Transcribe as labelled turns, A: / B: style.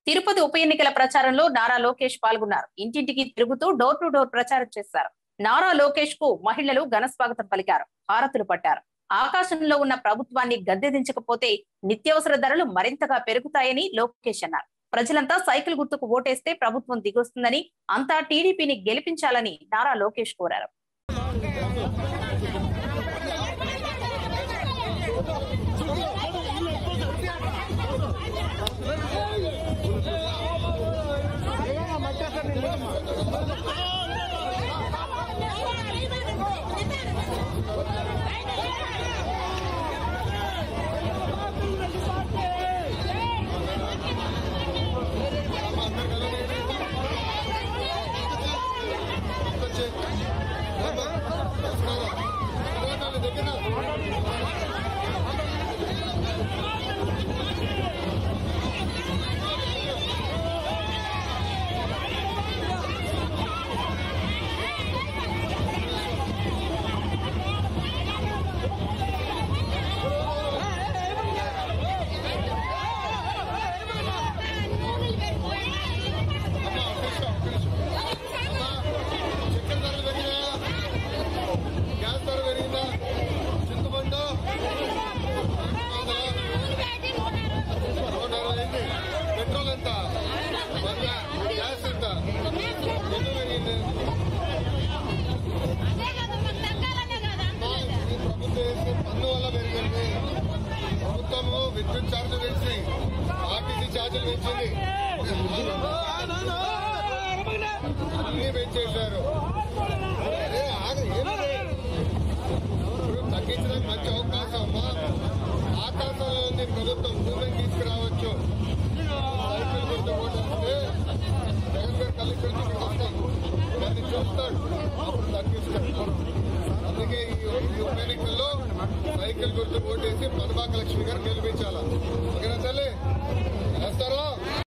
A: తిరుపతి ఉప ఎన్నికల ప్రచారంలో నారా లోకేష్ పాల్గొన్నారు ఇంటింటికి తిరుగుతూ డోర్ టు డోర్ ప్రచారం చేశారు నారా లోకేష్ కు మహిళలు ఘన స్వాగతం పలికారు హారతులు పట్టారు ఆకాశంలో ఉన్న ప్రభుత్వాన్ని గద్దెదించకపోతే నిత్యావసర ధరలు మరింతగా పెరుగుతాయని లోకేష్ అన్నారు ప్రజలంతా సైకిల్ గుర్తుకు ఓటేస్తే ప్రభుత్వం దిగొస్తుందని అంతా టీడీపీని గెలిపించాలని నారా లోకేష్ కోరారు
B: గ్యాస్ ధర పెరిగిందా చింతపండు నూట అరవై అయింది పెట్రోల్ ఎంత వంద గ్యాస్ ఎంత ఎందుకు పెరిగింది ఈ ప్రభుత్వం వేసే పన్ను వల్ల పెరిగింది ప్రభుత్వము విద్యుత్ ఛార్జీలు పెంచి ఆర్టీసీ ఛార్జీలు పెంచింది అన్ని పెంచేశారు అరే ఆగ ఏమది? ఇప్పుడు తగ్గించడానికి మంచి అవకాశం అమ్మా ఆకాశంలో ఉంది ప్రభుత్వం భూమిని తీసుకురావచ్చు సైకిల్ గుర్తు ఓటేస్తే జగన్ గారు కళ్ళు పెట్టి ఇక్కడ వస్తాయి దాన్ని చూస్తాడు అప్పుడు తగ్గిస్తాడు అందుకే ఈ ఈ ఉప ఎన్నికల్లో సైకిల్ గుర్తు ఓటేసి పనబాక లక్ష్మి గారు గెలిపించాలా ఓకేనా తల్లి వేస్తారా